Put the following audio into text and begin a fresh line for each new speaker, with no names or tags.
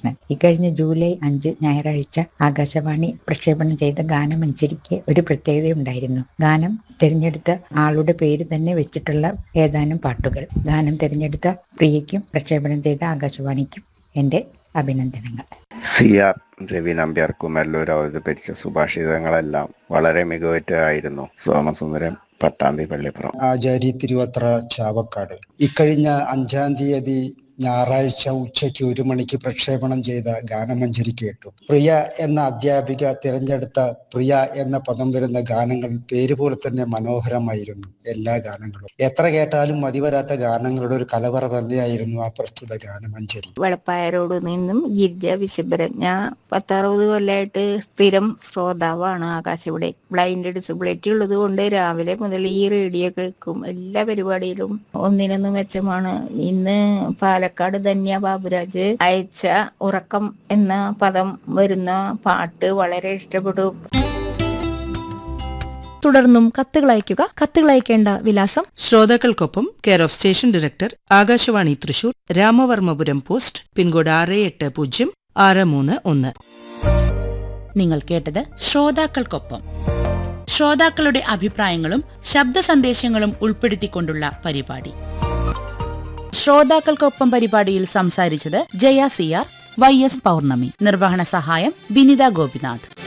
ബാലകൃഷ്ണൻ ഇക്കഴിഞ്ഞ ജൂലൈ അഞ്ച് ഞായറാഴ്ച ആകാശവാണി പ്രക്ഷേപണം ചെയ്ത ഗാനമഞ്ചരിക്ക് ഒരു പ്രത്യേകതയുണ്ടായിരുന്നു ഗാനം തിരഞ്ഞെടുത്ത ആളുടെ പേര് തന്നെ വെച്ചിട്ടുള്ള ഏതാനും പാട്ടുകൾ ഗാനം തിരഞ്ഞെടുത്ത പ്രിയയ്ക്കും പ്രക്ഷേപണം ചെയ്ത ആകാശവാണിക്കും എൻ്റെ അഭിനന്ദനങ്ങൾ
സി ആർ രവി നമ്പ്യാർ കുമരലൂർ അവതരിപ്പിച്ച സുഭാഷിതങ്ങളെല്ലാം വളരെ മികവുറ്റതായിരുന്നു സോമസുന്ദരം പട്ടാമ്പി പള്ളിപ്പുറം
ആചാരി തിരുവത്ര ചാവക്കാട് ഇക്കഴിഞ്ഞ അഞ്ചാം തീയതി ഞായറാഴ്ച ഉച്ചയ്ക്ക് ഒരു മണിക്ക് പ്രക്ഷേപണം ചെയ്ത ഗാനമഞ്ജരി കേട്ടു പ്രിയ എന്ന അധ്യാപിക തിരഞ്ഞെടുത്ത പ്രിയ എന്ന പദം വരുന്ന ഗാനങ്ങൾ പേര് പോലെ തന്നെ മനോഹരമായിരുന്നു എല്ലാ ഗാനങ്ങളും എത്ര കേട്ടാലും മതിവരാത്ത ഗാനങ്ങളുടെ ഒരു കലവറ തന്നെയായിരുന്നു ആ പ്രസ്തുത ഗാനമഞ്ജരി
വെളപ്പായരോട് നിന്നും ഗിരിജ വിശുഭരൻ ഞാൻ പത്തറുപത് കൊല്ലമായിട്ട് സ്ഥിരം ശ്രോതാവാണ് ആകാശവിടെ ബ്ലൈൻഡ് ഡിസബിലിറ്റി ഉള്ളത് കൊണ്ട് രാവിലെ മുതൽ ഈ റേഡിയോ കേൾക്കും എല്ലാ പരിപാടിയിലും ഒന്നിനൊന്ന് മെച്ചമാണ് ഇന്ന് പാലക്കാട് ധന്യ ബാബുരാജ് അയച്ച ഉറക്കം എന്ന പദം വരുന്ന പാട്ട് വളരെ ഇഷ്ടപ്പെട്ടു
തുടർന്നും കത്തുകൾ അയയ്ക്കുക കത്തുകൾ അയക്കേണ്ട വിലാസം
ശ്രോതാക്കൾക്കൊപ്പം care of station director Akashvani Thrissur Ramavarmapuram post pin code ആറ് എട്ട് പൂജ്യം ആറ് മൂന്ന് ഒന്ന്
നിങ്ങൾ കേട്ടത് ശ്രോതാക്കൾക്കൊപ്പം ശ്രോതാക്കളുടെ അഭിപ്രായങ്ങളും ശബ്ദ സന്ദേശങ്ങളും ഉൾപ്പെടുത്തിക്കൊണ്ടുള്ള പരിപാടി ശ്രോതാക്കൾക്കൊപ്പം പരിപാടിയിൽ സംസാരിച്ചത് Jaya C R Y S Pournami നിർവഹണ സഹായം ബിനിത ഗോപിനാഥ്